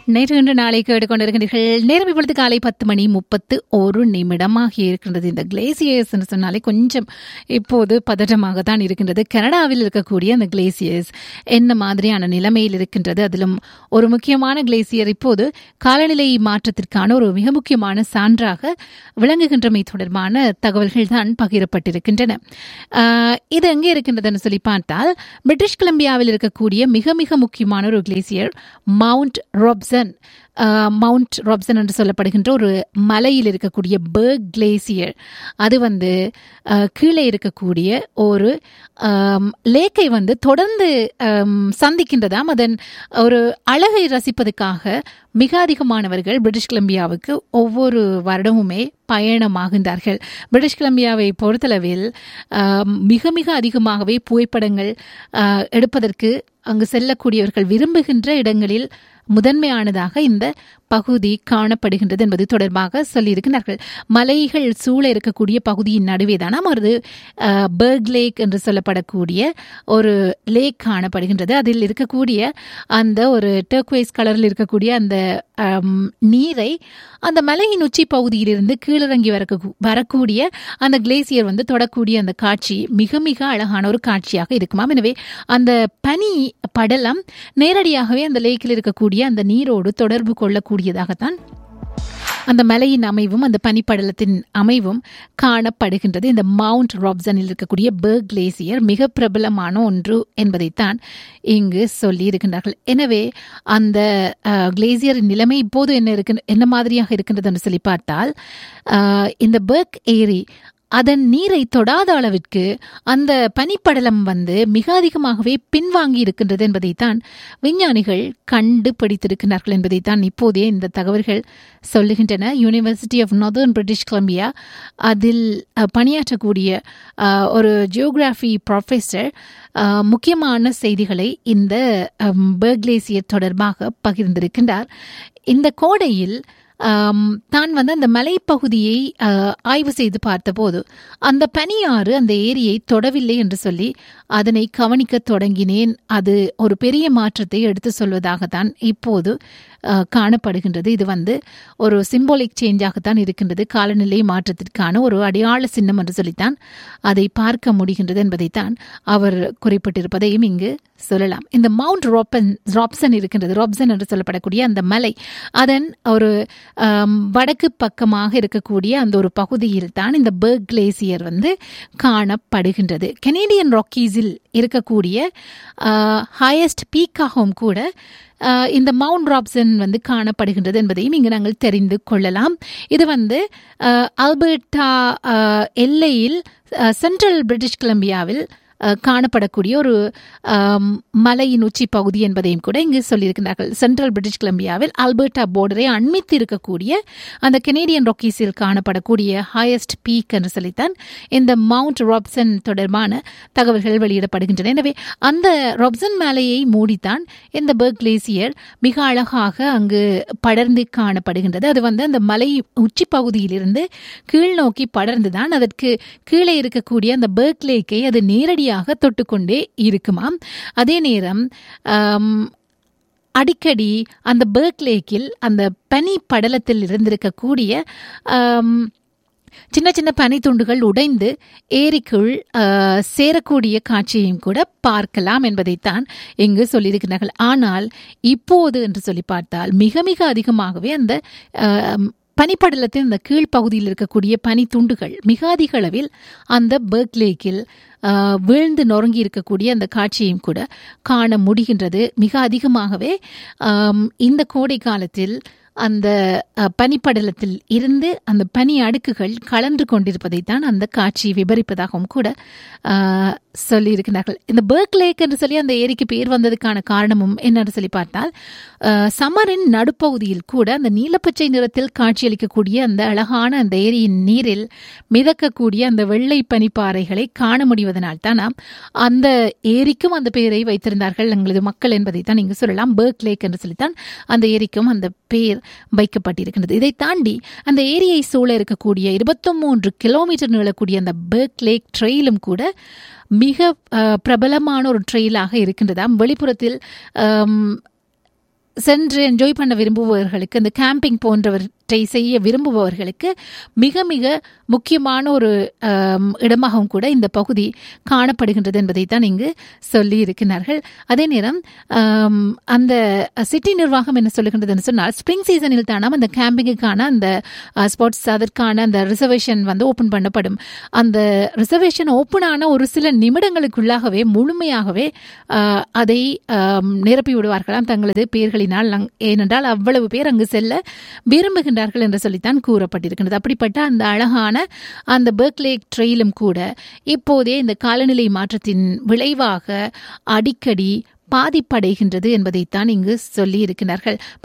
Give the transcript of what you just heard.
நேற்று இன்று நாளை கேட்டுக்கொண்டிருக்கிறீர்கள் நேரம் இப்பொழுது காலை பத்து மணி முப்பத்து ஒரு நிமிடமாக இருக்கின்றது இந்த கிளேசியர்ஸ் சொன்னாலே கொஞ்சம் இப்போது பதற்றமாக தான் இருக்கின்றது கனடாவில் இருக்கக்கூடிய அந்த கிளேசியர்ஸ் என்ன மாதிரியான நிலைமையில் இருக்கின்றது அதிலும் ஒரு முக்கியமான கிளேசியர் இப்போது காலநிலை மாற்றத்திற்கான ஒரு மிக முக்கியமான சான்றாக விளங்குகின்றமை தொடர்பான தகவல்கள் தான் பகிரப்பட்டிருக்கின்றன ஆஹ், இது எங்கே இருக்கின்றதுன்னு சொல்லி பார்த்தால் பிரிட்டிஷ் கொலம்பியாவில் இருக்கக்கூடிய மிக மிக முக்கியமான ஒரு கிளேசியர் மவுண்ட் ராப்சன் ஆஹ், மவுண்ட் ராப்சன் என்று சொல்லப்படுகின்ற ஒரு மலையில் இருக்கக்கூடிய பேர்க் கிளேசியர் அது வந்து ஆஹ், கீழே இருக்கக்கூடிய ஒரு ஆம், லேக்கை வந்து தொடர்ந்து ஆம், சந்திக்கின்றதாம் அதன் ஒரு அழகை ரசிப்பதற்காக மிக அதிகமானவர்கள் பிரிட்டிஷ் கொலம்பியாவுக்கு ஒவ்வொரு வருடமுமே பயணமாகின்றார்கள் பிரிட்டிஷ் கொலம்பியாவை பொறுத்தளவில் ஆம், மிக மிக அதிகமாகவே புகைப்படங்கள் ஆ, எடுப்பதற்கு அங்கு செல்லக்கூடியவர்கள் விரும்புகின்ற இடங்களில் முதன்மையானதாக இந்த பகுதி காணப்படுகின்றது என்பது தொடர்பாக சொல்லியிருக்கிறார்கள் மலைகள் சூழ இருக்கக்கூடிய பகுதியின் நடுவே தானாம் ஒரு பேர்க் லேக் என்று சொல்லப்படக்கூடிய ஒரு லேக் காணப்படுகின்றது அதில் இருக்கக்கூடிய அந்த ஒரு டர்க்வைஸ் கலரில் இருக்கக்கூடிய அந்த ஆம், நீரை அந்த மலையின் உச்சி பகுதியிலிருந்து கீழிறங்கி வரக்கு வரக்கூடிய அந்த கிளேசியர் வந்து தொடக்கூடிய அந்த காட்சி மிக மிக அழகான ஒரு காட்சியாக இருக்குமாம் எனவே அந்த பனி படலம் நேரடியாகவே அந்த லேக்கில் இருக்கக்கூடிய அந்த நீரோடு தொடர்பு கொள்ளக்கூடியதாகத்தான் அந்த மலையின் அமைவும் அந்த பனிப்படலத்தின் அமைவும் காணப்படுகின்றது இந்த மவுண்ட் ராப்சனில் இருக்கக்கூடிய பேர்க் கிளேசியர் மிக பிரபலமான ஒன்று என்பதைத்தான் இங்கு சொல்லி இருக்கின்றார்கள் எனவே அந்த அஹ், கிளேசியரின் நிலைமை இப்போது என்ன இருக்கு என்ன மாதிரியாக இருக்கின்றது என்று சொல்லி பார்த்தால் அஹ், இந்த பேர்க் ஏரி அதன் நீரை தொடாத அளவிற்கு அந்த பனிப்படலம் வந்து மிக அதிகமாகவே பின்வாங்கி இருக்கின்றது என்பதைத்தான் விஞ்ஞானிகள் கண்டுபிடித்திருக்கிறார்கள் என்பதைத்தான் இப்போதே இந்த தகவல்கள் சொல்லுகின்றன university of northern British Columbia அதில் அஹ், பணியாற்றக்கூடிய அஹ், ஒரு ஜியோகிராஃபி ப்ரொஃபஸர் அஹ், முக்கியமான செய்திகளை இந்த பேர்க்லேசியர் தொடர்பாக பகிர்ந்திருக்கின்றார் இந்த கோடையில் ஆம், தான் வந்து அந்த மலைப்பகுதியை ஆஹ், ஆய்வு செய்து பார்த்தபோது அந்த பனியாறு அந்த ஏரியை தொடவில்லை என்று சொல்லி அதனை கவனிக்க தொடங்கினேன் அது ஒரு பெரிய மாற்றத்தை எடுத்து சொல்வதாகத்தான் இப்போது ஆஹ், காணப்படுகின்றது இது வந்து ஒரு சிம்போலிக் சேஞ்சாகத்தான் இருக்கின்றது காலநிலை மாற்றத்திற்கான ஒரு அடையாள சின்னம் என்று சொல்லித்தான் அதை பார்க்க முடிகின்றது என்பதைத்தான் அவர் குறிப்பிட்டிருப்பதையும் இங்கு சொல்லலாம் இந்த மவுண்ட் ராப்பன் ராப்சன் இருக்கின்றது ராப்சன் என்று சொல்லப்படக்கூடிய அந்த மலை அதன் ஒரு ஆம், வடக்கு பக்கமாக இருக்கக்கூடிய அந்த ஒரு பகுதியில் தான் இந்த பேர்க் கிளேசியர் வந்து காணப்படுகின்றது கெனேடியன் ராக்கீஸில் இருக்கக்கூடிய ஹையஸ்ட் பீக்காகவும் கூட ஆஹ், இந்த மவுண்ட் ராப்சன் வந்து காணப்படுகின்றது என்பதையும் இங்கு நாங்கள் தெரிந்து கொள்ளலாம் இது வந்து ஆஹ், ஆல்பர்டா ஆஹ், எல்லையில் ஆஹ், சென்ட்ரல் பிரிட்டிஷ் கொலம்பியாவில் அஹ், காணப்படக்கூடிய ஒரு ஆம், மலையின் உச்சி பகுதி என்பதையும் கூட இங்கு சொல்லியிருக்கிறார்கள் சென்ட்ரல் பிரிட்டிஷ் கொலம்பியாவில் ஆல்பர்டா போர்டரை அண்மித்து இருக்கக்கூடிய அந்த கெனேடியன் ராக்கீஸில் காணப்படக்கூடிய ஹையஸ்ட் பீக் என்று சொல்லித்தான் இந்த மவுண்ட் ராப்சன் தொடர்பான தகவல்கள் வெளியிடப்படுகின்றன எனவே அந்த ராப்சன் மலையை மூடித்தான் இந்த பெர்க் கிளேசியர் மிக அழகாக அங்கு படர்ந்து காணப்படுகின்றது அது வந்து அந்த மலை உச்சி பகுதியிலிருந்து கீழ் நோக்கி படர்ந்துதான் அதற்கு கீழே இருக்கக்கூடிய அந்த பெர்க் லேக்கை அது நேரடியாக தொட்டுக்கொண்டே இருக்குமாம் அதே நேரம் ஆம், அடிக்கடி அந்த பெர்க் லேக்கில் அந்த பனி படலத்தில் இருந்திருக்கக்கூடிய ஆம், சின்ன சின்ன பனித்துண்டுகள் உடைந்து ஏரிக்குள் ஆஹ், சேரக்கூடிய காட்சியையும் கூட பார்க்கலாம் என்பதைத்தான் இங்கு சொல்லியிருக்கிறார்கள் ஆனால் இப்போது என்று சொல்லி பார்த்தால் மிக மிக அதிகமாகவே அந்த ஆம், பனிப்படலத்தின் அந்த கீழ்ப்பகுதியில் இருக்கக்கூடிய பனித்துண்டுகள் மிக அதிக அளவில் அந்த பெர்க் லேக்கில் ஆஹ், வீழ்ந்து நொறுங்கி இருக்கக்கூடிய அந்த காட்சியையும் கூட காண முடிகின்றது மிக அதிகமாகவே ஆம், இந்த கோடை காலத்தில் அந்த அஹ், பனிப்படலத்தில் இருந்து அந்த பனி அடுக்குகள் கலந்து கொண்டிருப்பதைத்தான் அந்த காட்சி விபரிப்பதாகவும் கூட ஆஹ், சொல்லியிருக்கிறார்கள் இந்த பெர்க் லேக் என்று சொல்லி அந்த ஏரிக்கு பேர் வந்ததுக்கான காரணமும் என்னன்னு சொல்லி பார்த்தால் ஆஹ், சம்மரின் நடுப்பகுதியில் கூட அந்த நீலப்பச்சை நிறத்தில் காட்சியளிக்கக்கூடிய அந்த அழகான அந்த ஏரியின் நீரில் மிதக்கக்கூடிய அந்த வெள்ளை பனிப்பாறைகளை காண முடிவதனால் தான் நாம் அந்த ஏரிக்கும் அந்த பெயரை வைத்திருந்தார்கள் எங்களது மக்கள் என்பதை தான் இங்கு சொல்லலாம் பெர்க் லேக் என்று சொல்லித்தான் அந்த ஏரிக்கும் அந்த பெயர் வைக்கப்பட்டிருக்கின்றது இதை தாண்டி அந்த ஏரியை சூழ இருக்கக்கூடிய இருபத்தி மூன்று கிலோமீட்டர் நீளக்கூடிய அந்த பெர்க் லேக் ட்ரெயிலும் கூட மிக அஹ், பிரபலமான ஒரு ட்ரெயிலாக இருக்கின்றதாம் வெளிப்புறத்தில் ஆம், சென்று என்ஜாய் பண்ண விரும்புபவர்களுக்கு இந்த கேம்பிங் போன்றவற்றை செய்ய விரும்புபவர்களுக்கு மிக மிக முக்கியமான ஒரு ஆம், இடமாகவும் கூட இந்த பகுதி காணப்படுகின்றது என்பதைத்தான் இங்கு சொல்லி இருக்கிறார்கள் அதே நேரம் ஆம், அந்த சிட்டி நிர்வாகம் என்ன சொல்லுகின்றதுன்னு சொன்னால் ஸ்ப்ரிங் சீசனில் தானாம் அந்த கேம்பிங்குக்கான அந்த ஸ்பாட்ஸ் அதற்கான அந்த ரிசர்வேஷன் வந்து ஓப்பன் பண்ணப்படும் அந்த ரிசர்வேஷன் ஓப்பன் ஆன ஒரு சில நிமிடங்களுக்குள்ளாகவே முழுமையாகவே ஆ, அதை ஆம், நிரப்பி விடுவார்களாம் தங்களது பெயர்களினால் அங்- ஏனென்றால் அவ்வளவு பேர் அங்கு செல்ல விரும்புகின்றார்கள் என்று சொல்லித்தான் கூறப்பட்டிருக்கின்றது அப்படிப்பட்ட அந்த அழகான அந்த பெர்க்லேக் ட்ரெயிலும் கூட இப்போதே இந்த காலநிலை மாற்றத்தின் விளைவாக அடிக்கடி பாதிப்படைகின்றது என்பதைத்தான் இங்கு சொல்லி இருக்கிறார்கள்